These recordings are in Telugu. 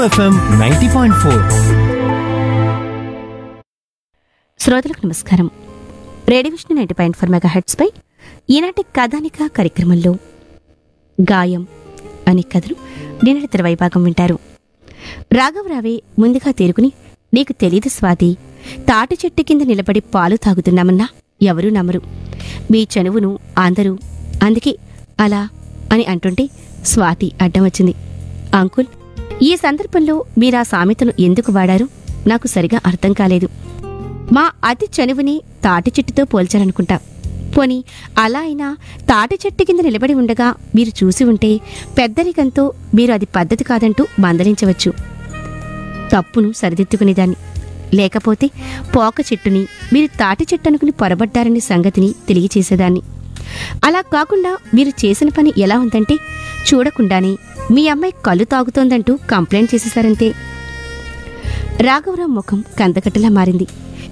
ఎఫ్ఎం నైంటీ పాయింట్ ఫోర్ శ్రోతలకు నమస్కారం radio Vishnu ninety point four mega పై ఈనాటి కథానిక కార్యక్రమంలో గాయం అనే కథను నిన్నటి తెరవై భాగం వింటారు రాఘవరావే ముందుగా తేరుకుని నీకు తెలీదు స్వాతి తాటి చెట్టు కింద నిలబడి పాలు తాగుతున్నామన్నా ఎవరూ నమ్మరు మీ చనువును అందరూ అందుకే అలా అని అంటుంటే స్వాతి అడ్డం వచ్చింది అంకుల్ ఈ సందర్భంలో మీరా సామెతను ఎందుకు వాడారు నాకు సరిగా అర్థం కాలేదు మా అతి చనువుని తాటి చెట్టుతో పోల్చాలనుకుంటా పోని అలా అయినా తాటి చెట్టు కింద నిలబడి ఉండగా మీరు చూసి ఉంటే పెద్దరికంతో మీరు అది పద్ధతి కాదంటూ మందలించవచ్చు తప్పును సరిదిద్దుకునేదాన్ని లేకపోతే పోక చెట్టుని మీరు తాటి చెట్టు అనుకుని పొరబడ్డారనే సంగతిని తెలియచేసేదాన్ని అలా కాకుండా మీరు చేసిన పని ఎలా ఉందంటే చూడకుండానే మీ అమ్మాయి కళ్ళు తాగుతోందంటూ కంప్లైంట్ చేసేశారంతే రాఘవరావు ముఖం కందకట్టలా మారింది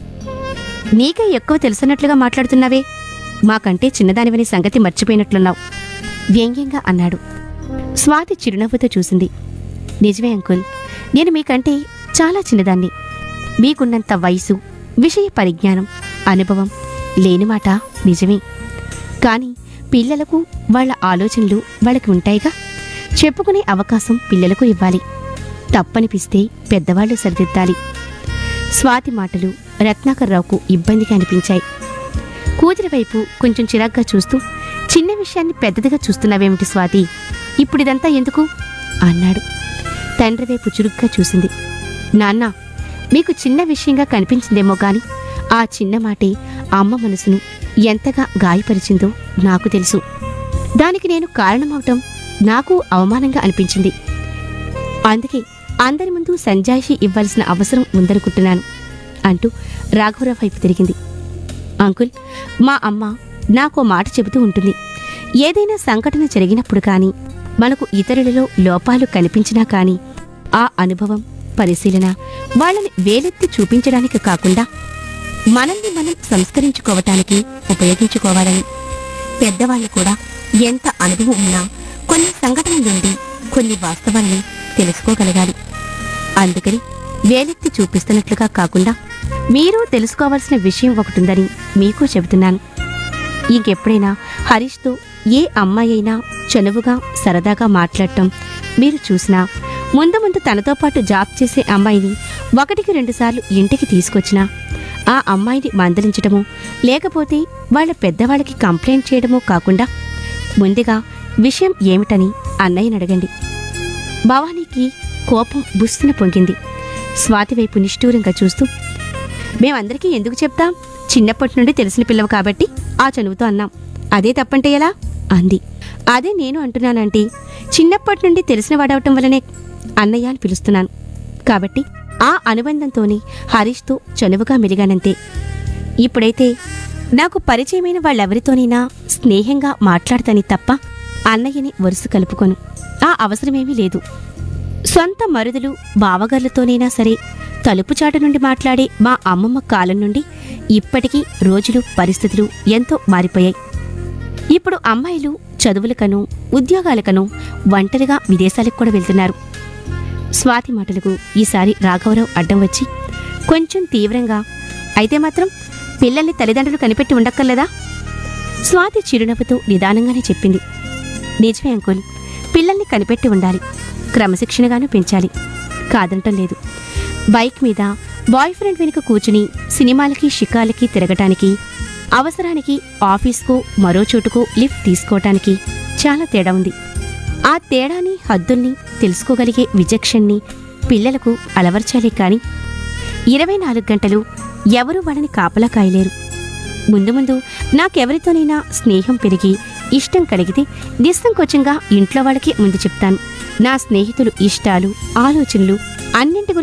నీకే ఎక్కువ తెలుసున్నట్లుగా మాట్లాడుతున్నావే మాకంటే చిన్నదానివని సంగతి మర్చిపోయినట్లున్నావు వ్యంగ్యంగా అన్నాడు స్వాతి చిరునవ్వుతో చూసింది నిజమే అంకుల్ నేను మీకంటే చాలా చిన్నదాన్ని మీకున్నంత వయసు విషయ పరిజ్ఞానం అనుభవం లేని మాట నిజమే కానీ పిల్లలకు వాళ్ళ ఆలోచనలు వాళ్ళకి ఉంటాయిగా చెప్పుకునే అవకాశం పిల్లలకు ఇవ్వాలి తప్పనిపిస్తే పెద్దవాళ్లు సరిదిద్దాలి స్వాతి మాటలు రత్నాకర్రావుకు ఇబ్బందిగా అనిపించాయి కూతురి వైపు కొంచెం చిరాగ్గా చూస్తూ చిన్న విషయాన్ని పెద్దదిగా చూస్తున్నావేమిటి స్వాతి ఇప్పుడిదంతా ఎందుకు అన్నాడు తండ్రి వైపు చురుగ్గా చూసింది నాన్న మీకు చిన్న విషయంగా కనిపించిందేమో గాని ఆ చిన్న మాటే అమ్మ మనసును ఎంతగా గాయపరిచిందో నాకు తెలుసు దానికి నేను కారణమవటం నాకు అవమానంగా అనిపించింది అందుకే అందరి ముందు సంజాయిషి ఇవ్వాల్సిన అవసరం ఉందనుకుంటున్నాను అంటూ రాఘవరావు వైపు తిరిగింది అంకుల్ మా అమ్మ నాకో మాట చెబుతూ ఉంటుంది ఏదైనా సంఘటన జరిగినప్పుడు కానీ మనకు ఇతరులలో లోపాలు కనిపించినా కానీ ఆ అనుభవం పరిశీలన వాళ్ళని వేలెత్తి చూపించడానికి కాకుండా మనల్ని మనం సంస్కరించుకోవటానికి ఉపయోగించుకోవాలని పెద్దవాళ్ళు కూడా ఎంత అనుభవం ఉన్నా కొన్ని సంఘటనల నుండి కొన్ని వాస్తవాల్ని తెలుసుకోగలగాలి అందుకని వేలెత్తి చూపిస్తున్నట్లుగా కాకుండా మీరు తెలుసుకోవాల్సిన విషయం ఒకటుందని మీకు చెబుతున్నాను ఇంకెప్పుడైనా హరీష్తో ఏ అమ్మాయి అయినా చనువుగా సరదాగా మాట్లాడటం మీరు చూసినా ముందు ముందు తనతో పాటు జాబ్ చేసే అమ్మాయిని ఒకటికి రెండుసార్లు ఇంటికి తీసుకొచ్చినా ఆ అమ్మాయిని మందలించడమో లేకపోతే వాళ్ళ పెద్దవాళ్ళకి కంప్లైంట్ చేయడమో కాకుండా ముందుగా విషయం ఏమిటని అన్నయ్యని అడగండి భవానీకి కోపం బుస్సున పొంగింది స్వాతి వైపు నిష్ఠూరంగా చూస్తూ మేమందరికీ ఎందుకు చెప్తాం చిన్నప్పటి నుండి తెలిసిన పిల్లవు కాబట్టి ఆ చనువుతో అన్నాం అదే తప్పంటే ఎలా అంది అదే నేను అంటున్నానంటే చిన్నప్పటి నుండి తెలిసిన వాడవటం వల్లనే అన్నయ్య అని పిలుస్తున్నాను కాబట్టి ఆ అనుబంధంతోనే హరీష్తో చనువుగా మెలిగానంతే ఇప్పుడైతే నాకు పరిచయమైన వాళ్ళెవరితోనైనా స్నేహంగా మాట్లాడతాని తప్ప అన్నయ్యని వరుస కలుపుకొను ఆ అవసరమేమీ లేదు సొంత మరుదులు బావగార్లతోనైనా సరే తలుపు చాటు నుండి మాట్లాడే మా అమ్మమ్మ కాలం నుండి ఇప్పటికీ రోజులు పరిస్థితులు ఎంతో మారిపోయాయి ఇప్పుడు అమ్మాయిలు చదువులకను ఉద్యోగాలకను ఒంటరిగా విదేశాలకు కూడా వెళ్తున్నారు స్వాతి మాటలకు ఈసారి రాఘవరావు అడ్డం వచ్చి కొంచెం తీవ్రంగా అయితే మాత్రం పిల్లల్ని తల్లిదండ్రులు కనిపెట్టి ఉండక్కర్లేదా స్వాతి చిరునవ్వుతో నిదానంగానే చెప్పింది నిజమే అంకుల్ పిల్లల్ని కనిపెట్టి ఉండాలి క్రమశిక్షణగాను పెంచాలి కాదంటం లేదు బైక్ మీద బాయ్ ఫ్రెండ్ వెనుక కూర్చుని సినిమాలకి షికాలకి తిరగటానికి అవసరానికి ఆఫీస్కో మరో చోటుకో లిఫ్ట్ తీసుకోవటానికి చాలా తేడా ఉంది ఆ తేడాని హద్దుల్ని తెలుసుకోగలిగే విచక్షణని పిల్లలకు అలవర్చాలే కాని ఇరవై నాలుగు గంటలు ఎవరూ వాళ్ళని కాపలా కాయలేరు ముందు ముందు నాకెవరితోనైనా స్నేహం పెరిగి ఇష్టం కలిగితే నిస్సంకోచంగా ఇంట్లో వాళ్ళకి ముందు చెప్తాను నా స్నేహితులు ఇష్టాలు ఆలోచనలు అన్నింటి గురించి